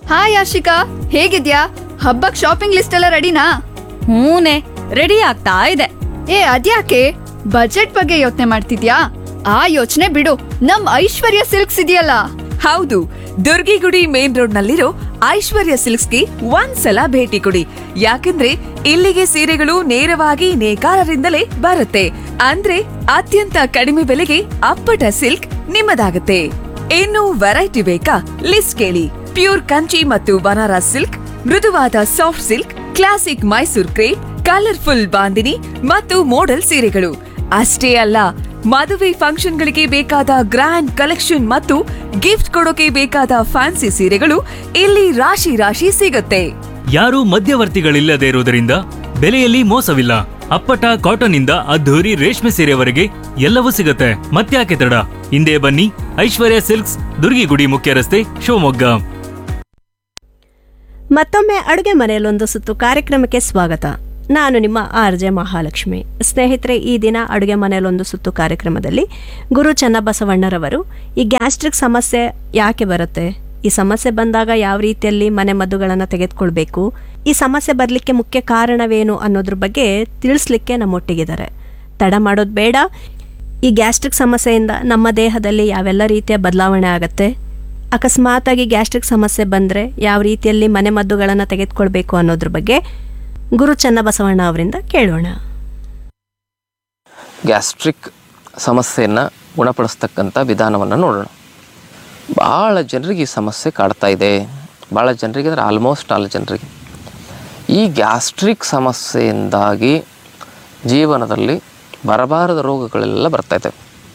hi Ashika ಹೇಗಿದ್ಯಾ ಹಬ್ಬಕ್ shopping list ಎಲ್ಲ ರೆಡಿನಾ ಹೂನೆ ರೆಡಿ ಆಗ್ತಾ ಇದೆ ಏ ಅದ್ಯಾಕೆ ಬಜೆಟ್ ಬಗ್ಗೆ ಯೋಚನೆ ಮಾಡ್ತಿದ್ಯಾ ಆ ಯೋಚನೆ ಬಿಡು ನಮ್ ಐಶ್ವರ್ಯ ಸಿಲ್ಕ್ಸ್ ಇದೆಯಲ್ಲ ಹೌದು ದುರ್ಗಿಗುಡಿ ಮೇನ್ ರೋಡ್ ನಲ್ಲಿರೋ ಐಶ್ವರ್ಯ ಸಿಲ್ಕ್ಸ್ಗೆ ಒಂದ್ಸಲ ಭೇಟಿ ಕೊಡಿ ಯಾಕಂದ್ರೆ ಇಲ್ಲಿಗೆ ಸೀರೆಗಳು ನೇರವಾಗಿ ನೇಕಾರರಿಂದಲೇ ಬರುತ್ತೆ ಅಂದ್ರೆ ಅತ್ಯಂತ ಕಡಿಮೆ ಬೆಲೆಗೆ ಅಪ್ಪಟ ಸಿಲ್ಕ್ ನಿಮ್ಮದಾಗುತ್ತೆ ಇನ್ನು ವೆರೈಟಿ ಬೇಕಾ ಲಿಸ್ಟ್ ಕೇಳಿ ಪ್ಯೂರ್ ಕಂಚಿ ಮತ್ತು ಬನಾರಸ್ ಸಿಲ್ಕ್ ಮೃದುವಾದ soft silk classic Mysore crepe colourful bandhani ಮತ್ತು ಮೋಡಲ್ ಸೀರೆಗಳು ಅಷ್ಟೇ ಅಲ್ಲ ಮದುವೆ ಫಂಕ್ಷನ್ಗಳಿಗೆ ಬೇಕಾದ ಗ್ರ್ಯಾಂಡ್ ಕಲೆಕ್ಷನ್ ಮತ್ತು ಗಿಫ್ಟ್ ಕೊಡೋಕೆ ಬೇಕಾದ ಫ್ಯಾನ್ಸಿ ಸೀರೆಗಳು ಇಲ್ಲಿ ರಾಶಿ ರಾಶಿ ಸಿಗುತ್ತೆ ಯಾರೂ ಮಧ್ಯವರ್ತಿಗಳಿಲ್ಲದೆ ಇರುವುದರಿಂದ ಬೆಲೆಯಲ್ಲಿ ಮೋಸವಿಲ್ಲ ಅಪ್ಪಟ ಕಾಟನ್ ಇಂದ ಅದ್ಧೂರಿ ರೇಷ್ಮೆ ಸೀರೆವರೆಗೆ ಎಲ್ಲವೂ ಸಿಗುತ್ತೆ ಮತ್ತ್ಯಾಕೆ ತಡ ಹಿಂದೆ ಬನ್ನಿ ಐಶ್ವರ್ಯ ಸಿಲ್ಕ್ಸ್ ದುರ್ಗಿಗುಡಿ ಮುಖ್ಯ ರಸ್ತೆ ಶಿವಮೊಗ್ಗ ಮತ್ತೊಮ್ಮೆ ಅಡುಗೆ ಮನೆಯಲ್ಲೊಂದು ಸುತ್ತು ಕಾರ್ಯಕ್ರಮಕ್ಕೆ ಸ್ವಾಗತ ನಾನು ನಿಮ್ಮ ಆರ್ ಜೆ ಮಹಾಲಕ್ಷ್ಮಿ ಸ್ನೇಹಿತರೆ ಈ ದಿನ ಅಡುಗೆ ಮನೆಯಲ್ಲೊಂದು ಸುತ್ತು ಕಾರ್ಯಕ್ರಮದಲ್ಲಿ ಗುರು ಚನ್ನಬಸವಣ್ಣರವರು ಈ ಗ್ಯಾಸ್ಟ್ರಿಕ್ ಸಮಸ್ಯೆ ಯಾಕೆ ಬರುತ್ತೆ ಈ ಸಮಸ್ಯೆ ಬಂದಾಗ ಯಾವ ರೀತಿಯಲ್ಲಿ ಮನೆ ಮದ್ದುಗಳನ್ನು ತೆಗೆದುಕೊಳ್ಬೇಕು ಈ ಸಮಸ್ಯೆ ಬರಲಿಕ್ಕೆ ಮುಖ್ಯ ಕಾರಣವೇನು ಅನ್ನೋದ್ರ ಬಗ್ಗೆ ತಿಳಿಸ್ಲಿಕ್ಕೆ ನಮ್ಮೊಟ್ಟಿಗಿದ್ದಾರೆ ತಡ ಮಾಡೋದು ಬೇಡ ಈ ಗ್ಯಾಸ್ಟ್ರಿಕ್ ಸಮಸ್ಯೆಯಿಂದ ನಮ್ಮ ದೇಹದಲ್ಲಿ ಯಾವೆಲ್ಲ ರೀತಿಯ ಬದಲಾವಣೆ ಆಗುತ್ತೆ ಅಕಸ್ಮಾತಾಗಿ ಗ್ಯಾಸ್ಟ್ರಿಕ್ ಸಮಸ್ಯೆ ಬಂದರೆ ಯಾವ ರೀತಿಯಲ್ಲಿ ಮನೆ ಮದ್ದುಗಳನ್ನು ತೆಗೆದುಕೊಳ್ಬೇಕು ಅನ್ನೋದ್ರ ಬಗ್ಗೆ ಗುರು ಚನ್ನಬಸವಣ್ಣ ಅವರಿಂದ ಕೇಳೋಣ ಗ್ಯಾಸ್ಟ್ರಿಕ್ ಸಮಸ್ಯೆಯನ್ನು ಗುಣಪಡಿಸ್ತಕ್ಕಂಥ ವಿಧಾನವನ್ನು ನೋಡೋಣ ಭಾಳ ಜನರಿಗೆ ಈ ಸಮಸ್ಯೆ ಕಾಡ್ತಾ ಇದೆ ಭಾಳ ಜನರಿಗೆ ಅಂದರೆ ಆಲ್ಮೋಸ್ಟ್ ಆಲ್ ಜನರಿಗೆ ಈ ಗ್ಯಾಸ್ಟ್ರಿಕ್ ಸಮಸ್ಯೆಯಿಂದಾಗಿ ಜೀವನದಲ್ಲಿ ಬರಬಾರದ ರೋಗಗಳೆಲ್ಲ ಬರ್ತಾಯಿದೆ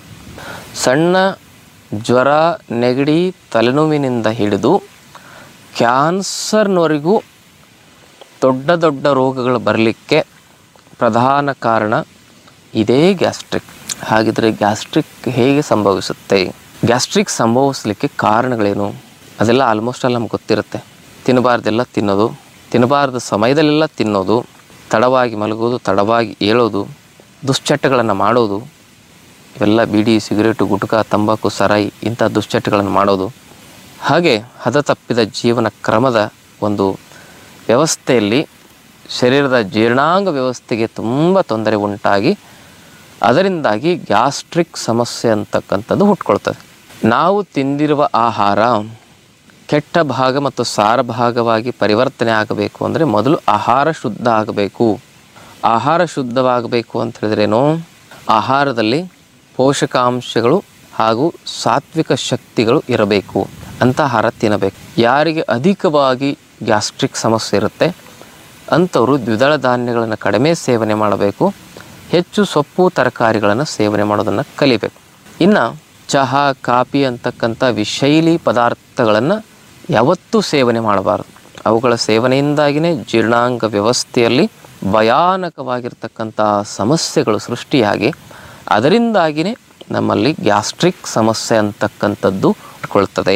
ಸಣ್ಣ ಜ್ವರ ನೆಗಡಿ ತಲೆನೋವಿನಿಂದ ಹಿಡಿದು ಕ್ಯಾನ್ಸರ್ನವರೆಗೂ ದೊಡ್ಡ ದೊಡ್ಡ ರೋಗಗಳು ಬರಲಿಕ್ಕೆ ಪ್ರಧಾನ ಕಾರಣ ಇದೇ ಗ್ಯಾಸ್ಟ್ರಿಕ್ ಹಾಗಿದ್ರೆ ಗ್ಯಾಸ್ಟ್ರಿಕ್ ಹೇಗೆ ಸಂಭವಿಸುತ್ತೆ ಗ್ಯಾಸ್ಟ್ರಿಕ್ ಸಂಭವಿಸ್ಲಿಕ್ಕೆ ಕಾರಣಗಳೇನು ಅದೆಲ್ಲ ಆಲ್ಮೋಸ್ಟ್ ಆಲ್ ನಮ್ಗೆ ಗೊತ್ತಿರುತ್ತೆ ತಿನ್ನಬಾರ್ದೆಲ್ಲ ತಿನ್ನೋದು ತಿನ್ನಬಾರ್ದ ಸಮಯದಲ್ಲೆಲ್ಲ ತಿನ್ನೋದು ತಡವಾಗಿ ಮಲಗೋದು ತಡವಾಗಿ ಏಳೋದು ದುಶ್ಚಟಗಳನ್ನು ಮಾಡೋದು ಇವೆಲ್ಲ ಬೀಡಿ ಸಿಗರೇಟು ಗುಟ್ಕಾ ತಂಬಾಕು ಸರಾಯಿ ಇಂಥ ದುಶ್ಚಟಗಳನ್ನು ಮಾಡೋದು ಹಾಗೆ ಹದ ತಪ್ಪಿದ ಜೀವನ ಕ್ರಮದ ಒಂದು ವ್ಯವಸ್ಥೆಯಲ್ಲಿ ಶರೀರದ ಜೀರ್ಣಾಂಗ ವ್ಯವಸ್ಥೆಗೆ ತುಂಬ ತೊಂದರೆ ಉಂಟಾಗಿ ಅದರಿಂದಾಗಿ ಗ್ಯಾಸ್ಟ್ರಿಕ್ ಸಮಸ್ಯೆ ಅಂತಕ್ಕಂಥದ್ದು ಹುಟ್ಕೊಳ್ತದೆ ನಾವು ತಿಂದಿರುವ ಆಹಾರ ಕೆಟ್ಟ ಭಾಗ ಮತ್ತು ಸಾರ ಭಾಗವಾಗಿ ಪರಿವರ್ತನೆ ಆಗಬೇಕು ಅಂದರೆ ಮೊದಲು ಆಹಾರ ಶುದ್ಧ ಆಗಬೇಕು ಆಹಾರ ಶುದ್ಧವಾಗಬೇಕು ಅಂತ ಹೇಳಿದ್ರೇನು ಆಹಾರದಲ್ಲಿ ಪೋಷಕಾಂಶಗಳು ಹಾಗೂ ಸಾತ್ವಿಕ ಶಕ್ತಿಗಳು ಇರಬೇಕು ಅಂತ ಆಹಾರ ತಿನ್ನಬೇಕು ಯಾರಿಗೆ ಅಧಿಕವಾಗಿ ಗ್ಯಾಸ್ಟ್ರಿಕ್ ಸಮಸ್ಯೆ ಇರುತ್ತೆ ಅಂಥವರು ದ್ವಿದಳ ಧಾನ್ಯಗಳನ್ನು ಕಡಿಮೆ ಸೇವನೆ ಮಾಡಬೇಕು ಹೆಚ್ಚು ಸೊಪ್ಪು ತರಕಾರಿಗಳನ್ನು ಸೇವನೆ ಮಾಡೋದನ್ನು ಕಲಿಬೇಕು ಇನ್ನು ಚಹಾ ಕಾಫಿ ಅಂತಕ್ಕಂಥ ವಿಷೈಲಿ ಪದಾರ್ಥಗಳನ್ನು ಯಾವತ್ತೂ ಸೇವನೆ ಮಾಡಬಾರದು ಅವುಗಳ ಸೇವನೆಯಿಂದಾಗಿಯೇ ಜೀರ್ಣಾಂಗ ವ್ಯವಸ್ಥೆಯಲ್ಲಿ ಭಯಾನಕವಾಗಿರ್ತಕ್ಕಂಥ ಸಮಸ್ಯೆಗಳು ಸೃಷ್ಟಿಯಾಗಿ ಅದರಿಂದಾಗಿಯೇ ನಮ್ಮಲ್ಲಿ ಗ್ಯಾಸ್ಟ್ರಿಕ್ ಸಮಸ್ಯೆ ಅಂತಕ್ಕಂಥದ್ದು ಉಟ್ಕೊಳ್ತದೆ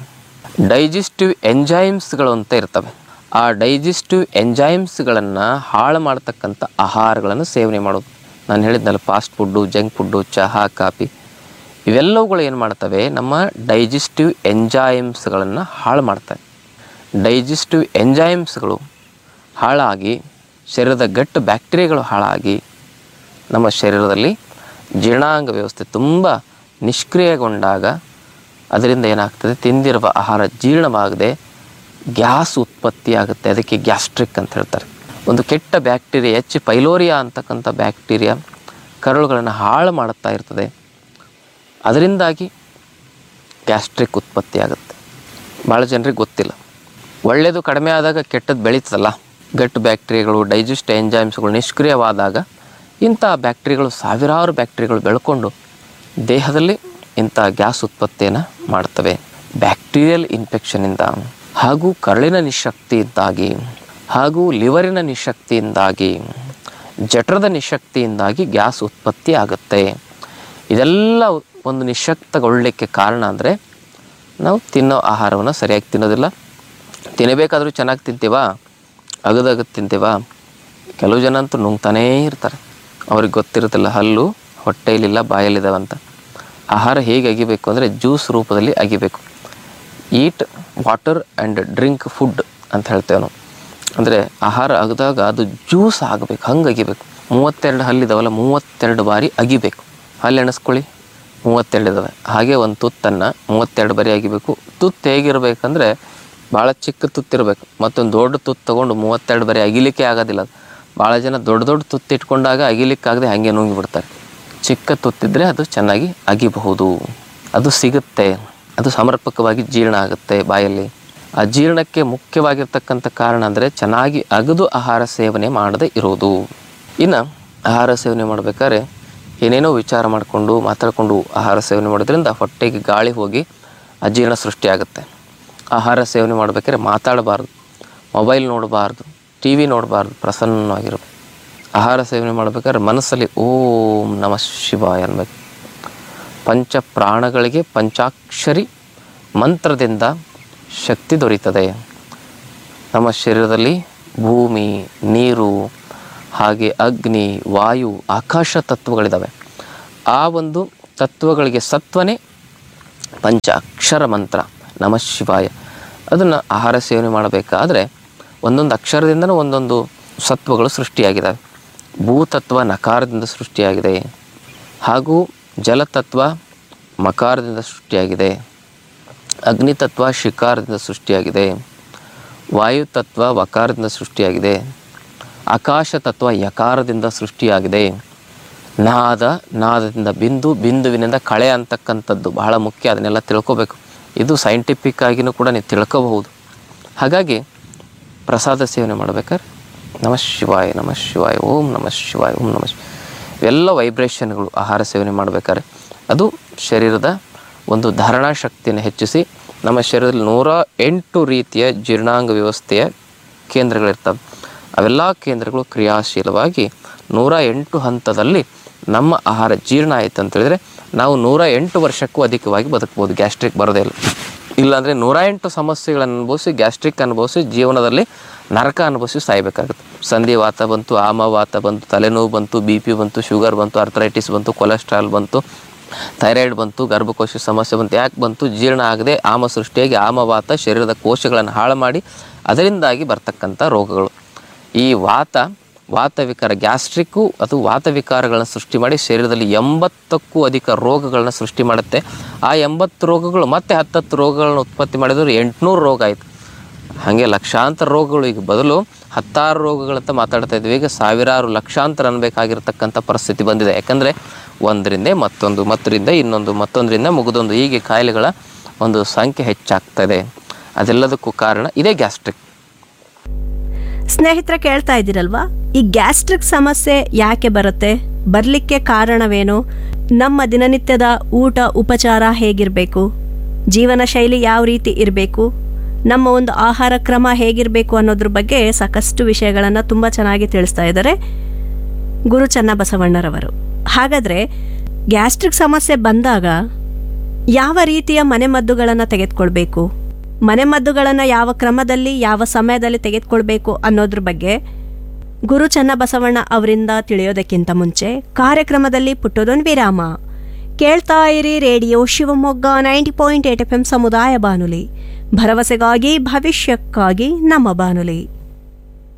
ಡೈಜೆಸ್ಟಿವ್ ಎಂಜೈಮ್ಸ್ಗಳು ಅಂತ ಇರ್ತವೆ ಆ ಡೈಜೆಸ್ಟಿವ್ ಎಂಜೈಮ್ಸ್ಗಳನ್ನು ಹಾಳು ಮಾಡ್ತಕ್ಕಂಥ ಆಹಾರಗಳನ್ನು ಸೇವನೆ ಮಾಡೋದು ನಾನು ಹೇಳಿದ್ನಲ್ಲ ಫಾಸ್ಟ್ ಫುಡ್ಡು ಜಂಕ್ ಫುಡ್ಡು ಚಹಾ ಕಾಫಿ ಇವೆಲ್ಲವುಗಳು ಏನು ಮಾಡ್ತವೆ ನಮ್ಮ ಡೈಜೆಸ್ಟಿವ್ ಎಂಜೈಮ್ಸ್ಗಳನ್ನು ಹಾಳು ಮಾಡ್ತವೆ ಡೈಜೆಸ್ಟಿವ್ ಎಂಜೈಮ್ಸ್ಗಳು ಹಾಳಾಗಿ ಶರೀರದ ಗಟ್ಟು ಬ್ಯಾಕ್ಟೀರಿಯಾಗಳು ಹಾಳಾಗಿ ನಮ್ಮ ಶರೀರದಲ್ಲಿ ಜೀರ್ಣಾಂಗ ವ್ಯವಸ್ಥೆ ತುಂಬ ನಿಷ್ಕ್ರಿಯಗೊಂಡಾಗ ಅದರಿಂದ ಏನಾಗ್ತದೆ ತಿಂದಿರುವ ಆಹಾರ ಜೀರ್ಣವಾಗದೆ ಗ್ಯಾಸ್ ಉತ್ಪತ್ತಿ ಆಗುತ್ತೆ ಅದಕ್ಕೆ ಗ್ಯಾಸ್ಟ್ರಿಕ್ ಅಂತ ಹೇಳ್ತಾರೆ ಒಂದು ಕೆಟ್ಟ ಬ್ಯಾಕ್ಟೀರಿಯಾ ಎಚ್ ಪೈಲೋರಿಯಾ ಅಂತಕ್ಕಂಥ ಬ್ಯಾಕ್ಟೀರಿಯಾ ಕರಳುಗಳನ್ನು ಹಾಳು ಮಾಡುತ್ತಾ ಇರ್ತದೆ ಅದರಿಂದಾಗಿ ಗ್ಯಾಸ್ಟ್ರಿಕ್ ಉತ್ಪತ್ತಿ ಆಗುತ್ತೆ ಭಾಳ ಜನರಿಗೆ ಗೊತ್ತಿಲ್ಲ ಒಳ್ಳೆಯದು ಕಡಿಮೆ ಆದಾಗ ಕೆಟ್ಟದ್ದು ಬೆಳೀತದಲ್ಲ ಗಟ್ಟು ಬ್ಯಾಕ್ಟೀರಿಯಾಗಳು ಡೈಜೆಸ್ಟ್ ಎಂಜೈಮ್ಸ್ಗಳು ನಿಷ್ಕ್ರಿಯವಾದಾಗ ಇಂಥ ಬ್ಯಾಕ್ಟೀರಿಯಾಗಳು ಸಾವಿರಾರು ಬ್ಯಾಕ್ಟೀರಿಯಾಗಳು ಬೆಳ್ಕೊಂಡು ದೇಹದಲ್ಲಿ ಇಂಥ ಗ್ಯಾಸ್ ಉತ್ಪತ್ತಿಯನ್ನು ಮಾಡ್ತವೆ ಬ್ಯಾಕ್ಟೀರಿಯಲ್ ಇನ್ಫೆಕ್ಷನಿಂದ ಹಾಗೂ ಕರಳಿನ ನಿಶಕ್ತಿಯಿಂದಾಗಿ ಹಾಗೂ ಲಿವರಿನ ನಿಶಕ್ತಿಯಿಂದಾಗಿ ಜಠರದ ನಿಶಕ್ತಿಯಿಂದಾಗಿ ಗ್ಯಾಸ್ ಉತ್ಪತ್ತಿ ಆಗುತ್ತೆ ಇದೆಲ್ಲ ಒಂದು ನಿಶಕ್ತಗೊಳ್ಳಲಿಕ್ಕೆ ಕಾರಣ ಅಂದರೆ ನಾವು ತಿನ್ನೋ ಆಹಾರವನ್ನು ಸರಿಯಾಗಿ ತಿನ್ನೋದಿಲ್ಲ ತಿನ್ನಬೇಕಾದ್ರೂ ಚೆನ್ನಾಗಿ ತಿಂತೀವಾ ಅಗದಗದು ತಿಂತೀವಾ ಕೆಲವು ಜನ ಅಂತೂ ನುಂಗ್ತಾನೇ ಇರ್ತಾರೆ ಅವ್ರಿಗೆ ಗೊತ್ತಿರುತ್ತಿಲ್ಲ ಹಲ್ಲು ಹೊಟ್ಟೆಯಲ್ಲಿಲ್ಲ ಬಾಯಲ್ಲಿದ್ದಾವೆ ಅಂತ ಆಹಾರ ಹೇಗೆ ಅಗಿಬೇಕು ಅಂದರೆ ಜ್ಯೂಸ್ ರೂಪದಲ್ಲಿ ಅಗಿಬೇಕು eat water and drink food ಅಂತ ಹೇಳ್ತೇವೆ ನಾವು ಅಂದರೆ ಆಹಾರ ಅಗದಾಗ ಅದು ಜ್ಯೂಸ್ ಆಗಬೇಕು ಹಂಗೆ ಅಗಿಬೇಕು ಮೂವತ್ತೆರಡು ಹಲ್ಲಿದಾವಲ್ಲ ಮೂವತ್ತೆರಡು ಬಾರಿ ಅಗಿಬೇಕು ಹಲ್ಲು ಎಣಿಸ್ಕೊಳ್ಳಿ ಮೂವತ್ತೆರಡು ಇದಾವೆ ಹಾಗೆ ಒಂದು ತುತ್ತನ್ನು ಮೂವತ್ತೆರಡು ಬಾರಿ ಅಗಿಬೇಕು ತುತ್ತು ಹೇಗಿರಬೇಕಂದ್ರೆ ಭಾಳ ಚಿಕ್ಕ ತುತ್ತಿರಬೇಕು ಮತ್ತೊಂದು ದೊಡ್ಡ ತುತ್ತು ತೊಗೊಂಡು ಮೂವತ್ತೆರಡು ಬಾರಿ ಅಗಿಲಿಕ್ಕೆ ಆಗೋದಿಲ್ಲ ಅದು ಭಾಳ ಜನ ದೊಡ್ಡ ದೊಡ್ಡ ತುತ್ತು ಇಟ್ಕೊಂಡಾಗ ಅಗಿಲಿಕ್ಕಾಗದೆ ಹಾಗೆ ನುಂಗಿ ಬಿಡ್ತಾರೆ ಚಿಕ್ಕ ತುತ್ತಿದ್ರೆ ಅದು ಚೆನ್ನಾಗಿ ಅಗಿಬಹುದು ಅದು ಸಿಗುತ್ತೆ ಅದು ಸಮರ್ಪಕವಾಗಿ ಜೀರ್ಣ ಆಗುತ್ತೆ ಬಾಯಲ್ಲಿ ಆ ಜೀರ್ಣಕ್ಕೆ ಮುಖ್ಯವಾಗಿರ್ತಕ್ಕಂಥ ಕಾರಣ ಅಂದರೆ ಚೆನ್ನಾಗಿ ಅಗದು ಆಹಾರ ಸೇವನೆ ಮಾಡದೇ ಇರೋದು ಇನ್ನು ಆಹಾರ ಸೇವನೆ ಮಾಡಬೇಕಾದ್ರೆ ಏನೇನೋ ವಿಚಾರ ಮಾಡಿಕೊಂಡು ಮಾತಾಡಿಕೊಂಡು ಆಹಾರ ಸೇವನೆ ಮಾಡೋದ್ರಿಂದ ಹೊಟ್ಟೆಗೆ ಗಾಳಿ ಹೋಗಿ ಅಜೀರ್ಣ ಸೃಷ್ಟಿಯಾಗುತ್ತೆ ಆಹಾರ ಸೇವನೆ ಮಾಡಬೇಕಾದ್ರೆ ಮಾತಾಡಬಾರ್ದು ಮೊಬೈಲ್ ನೋಡಬಾರ್ದು ಟಿ ವಿ ನೋಡಬಾರ್ದು ಪ್ರಸನ್ನವಾಗಿರಬೇಕು ಆಹಾರ ಸೇವನೆ ಮಾಡಬೇಕಾದ್ರೆ ಮನಸ್ಸಲ್ಲಿ ಓಂ ನಮಃ ಶಿವಾಯ ಅನ್ಬೇಕು ಪಂಚ ಪ್ರಾಣಗಳಿಗೆ ಪಂಚಾಕ್ಷರಿ ಮಂತ್ರದಿಂದ ಶಕ್ತಿ ದೊರೀತದೆ ನಮ್ಮ ಶರೀರದಲ್ಲಿ ಭೂಮಿ ನೀರು ಹಾಗೆ ಅಗ್ನಿ ವಾಯು ಆಕಾಶ ತತ್ವಗಳಿದ್ದಾವೆ ಆ ಒಂದು ತತ್ವಗಳಿಗೆ ಸತ್ವನೇ ಪಂಚ ಅಕ್ಷರ ಮಂತ್ರ ನಮಃ ಶಿವಾಯ ಅದನ್ನು ಆಹಾರ ಸೇವನೆ ಮಾಡಬೇಕಾದ್ರೆ ಒಂದೊಂದು ಅಕ್ಷರದಿಂದನೂ ಒಂದೊಂದು ಸತ್ವಗಳು ಸೃಷ್ಟಿಯಾಗಿದ್ದಾವೆ ಭೂತತ್ವ ನಕಾರದಿಂದ ಸೃಷ್ಟಿಯಾಗಿದೆ ಹಾಗೂ ಜಲತತ್ವ ಮಕಾರದಿಂದ ಸೃಷ್ಟಿಯಾಗಿದೆ ಅಗ್ನಿತತ್ವ ಶಿಕಾರದಿಂದ ಸೃಷ್ಟಿಯಾಗಿದೆ ವಾಯುತತ್ವ ವಕಾರದಿಂದ ಸೃಷ್ಟಿಯಾಗಿದೆ ಆಕಾಶ ತತ್ವ ಯಕಾರದಿಂದ ಸೃಷ್ಟಿಯಾಗಿದೆ ನಾದ ನಾದದಿಂದ ಬಿಂದು ಬಿಂದುವಿನಿಂದ ಕಳೆ ಅಂತಕ್ಕಂಥದ್ದು ಬಹಳ ಮುಖ್ಯ ಅದನ್ನೆಲ್ಲ ತಿಳ್ಕೊಬೇಕು ಇದು ಸೈಂಟಿಫಿಕ್ ಆಗಿನೂ ಕೂಡ ನೀವು ತಿಳ್ಕೋಬಹುದು ಹಾಗಾಗಿ ಪ್ರಸಾದ ಸೇವನೆ ಮಾಡ್ಬೇಕಾದ್ರೆ ನಮಃ ಶಿವಾಯ ನಮಃ ಶಿವಾಯ ಓಂ ನಮಃ ಶಿವಾಯ ಓಂ ನಮಃ ಶಿವಾಯ ಇವೆಲ್ಲ ವೈಬ್ರೇಷನ್ಗಳು ಆಹಾರ ಸೇವನೆ ಮಾಡಬೇಕಾದ್ರೆ ಅದು ಶರೀರದ ಒಂದು ಧಾರಣಾ ಶಕ್ತಿಯನ್ನು ಹೆಚ್ಚಿಸಿ ನಮ್ಮ ಶರೀರದಲ್ಲಿ ನೂರ ಎಂಟು ರೀತಿಯ ಜೀರ್ಣಾಂಗ ವ್ಯವಸ್ಥೆಯ ಕೇಂದ್ರಗಳಿರ್ತವೆ ಅವೆಲ್ಲ ಕೇಂದ್ರಗಳು ಕ್ರಿಯಾಶೀಲವಾಗಿ ನೂರ ಎಂಟು ಹಂತದಲ್ಲಿ ನಮ್ಮ ಆಹಾರ ಜೀರ್ಣ ಆಯಿತು ಅಂತ ಹೇಳಿದ್ರೆ ನಾವು ನೂರ ಎಂಟು ವರ್ಷಕ್ಕೂ ಅಧಿಕವಾಗಿ ಬದುಕ್ಬೋದು ಗ್ಯಾಸ್ಟ್ರಿಕ್ ಬರೋದೇ ಇಲ್ಲ ಇಲ್ಲಾಂದರೆ ನೂರ ಎಂಟು ಸಮಸ್ಯೆಗಳನ್ನು ಅನುಭವಿಸಿ ಗ್ಯಾಸ್ಟ್ರಿಕ್ ಅನುಭವಿಸಿ ಜೀವನದಲ್ಲಿ ನರಕ ಅನುಭವಿಸಿ ಸಾಯಬೇಕಾಗುತ್ತೆ ಸಂಧಿವಾತ ಬಂತು ಆಮವಾತ ಬಂತು ತಲೆನೋವು ಬಂತು ಬಿ ಪಿ ಬಂತು ಶುಗರ್ ಬಂತು ಅರ್ಥರೈಟಿಸ್ ಬಂತು ಕೊಲೆಸ್ಟ್ರಾಲ್ ಬಂತು ಥೈರಾಯ್ಡ್ ಬಂತು ಗರ್ಭಕೋಶ ಸಮಸ್ಯೆ ಬಂತು ಯಾಕೆ ಬಂತು ಜೀರ್ಣ ಆಗದೆ ಆಮ ಸೃಷ್ಟಿಯಾಗಿ ಆಮವಾತ ಶರೀರದ ಕೋಶಗಳನ್ನು ಹಾಳು ಮಾಡಿ ಅದರಿಂದಾಗಿ ಬರ್ತಕ್ಕಂಥ ರೋಗಗಳು ಈ ವಾತ ವಾತವಿಕಾರ ಗ್ಯಾಸ್ಟ್ರಿಕ್ಕು ಅದು ವಾತವಿಕಾರಗಳನ್ನ ಸೃಷ್ಟಿ ಮಾಡಿ ಶರೀರದಲ್ಲಿ ಎಂಬತ್ತಕ್ಕೂ ಅಧಿಕ ರೋಗಗಳನ್ನ ಸೃಷ್ಟಿ ಮಾಡುತ್ತೆ ಆ ಎಂಬತ್ತು ರೋಗಗಳು ಮತ್ತೆ ಹತ್ತತ್ತು ರೋಗಗಳನ್ನ ಉತ್ಪತ್ತಿ ಮಾಡಿದ್ರೆ ಎಂಟುನೂರು ರೋಗ ಆಯಿತು ಹಾಗೆ ಲಕ್ಷಾಂತರ ರೋಗಗಳು ಈಗ ಬದಲು ಹತ್ತಾರು ರೋಗಗಳಂತ ಮಾತಾಡ್ತಾ ಇದ್ವಿ ಈಗ ಸಾವಿರಾರು ಲಕ್ಷಾಂತರ ಅನ್ಬೇಕಾಗಿರ್ತಕ್ಕಂಥ ಪರಿಸ್ಥಿತಿ ಬಂದಿದೆ ಯಾಕಂದರೆ ಒಂದರಿಂದ ಮತ್ತೊಂದು ಮತ್ತರಿಂದ ಇನ್ನೊಂದು ಮತ್ತೊಂದರಿಂದ ಮುಗಿದೊಂದು ಹೀಗೆ ಕಾಯಿಲೆಗಳ ಒಂದು ಸಂಖ್ಯೆ ಹೆಚ್ಚಾಗ್ತದೆ ಅದೆಲ್ಲದಕ್ಕೂ ಕಾರಣ ಇದೇ ಗ್ಯಾಸ್ಟ್ರಿಕ್ ಸ್ನೇಹಿತರೆ ಕೇಳ್ತಾ ಇದ್ದೀರಲ್ವಾ ಈ ಗ್ಯಾಸ್ಟ್ರಿಕ್ ಸಮಸ್ಯೆ ಯಾಕೆ ಬರುತ್ತೆ ಬರಲಿಕ್ಕೆ ಕಾರಣವೇನು ನಮ್ಮ ದಿನನಿತ್ಯದ ಊಟ ಉಪಚಾರ ಹೇಗಿರಬೇಕು ಜೀವನ ಶೈಲಿ ಯಾವ ರೀತಿ ಇರಬೇಕು ನಮ್ಮ ಒಂದು ಆಹಾರ ಕ್ರಮ ಹೇಗಿರಬೇಕು ಅನ್ನೋದ್ರ ಬಗ್ಗೆ ಸಾಕಷ್ಟು ವಿಷಯಗಳನ್ನು ತುಂಬ ಚೆನ್ನಾಗಿ ತಿಳಿಸ್ತಾ ಇದ್ದಾರೆ ಗುರು ಚನ್ನಬಸವಣ್ಣರವರು ಹಾಗಾದರೆ ಗ್ಯಾಸ್ಟ್ರಿಕ್ ಸಮಸ್ಯೆ ಬಂದಾಗ ಯಾವ ರೀತಿಯ ಮನೆಮದ್ದುಗಳನ್ನು ತೆಗೆದುಕೊಳ್ಬೇಕು ಮನೆಮದ್ದುಗಳನ್ನು ಯಾವ ಕ್ರಮದಲ್ಲಿ ಯಾವ ಸಮಯದಲ್ಲಿ ತೆಗೆದುಕೊಳ್ಬೇಕು ಅನ್ನೋದ್ರ ಬಗ್ಗೆ ಗುರು ಚನ್ನಬಸವಣ್ಣ ಅವರಿಂದ ತಿಳಿಯೋದಕ್ಕಿಂತ ಮುಂಚೆ ಕಾರ್ಯಕ್ರಮದಲ್ಲಿ ಪುಟ್ಟದೊಂದು ವಿರಾಮ ಕೇಳ್ತಾ ಇರಿ radio Shivamogga ninety point eight F M ಸಮುದಾಯ ಬಾನುಲಿ ಭರವಸೆಗಾಗಿ ಭವಿಷ್ಯಕ್ಕಾಗಿ ನಮ್ಮ ಬಾನುಲಿ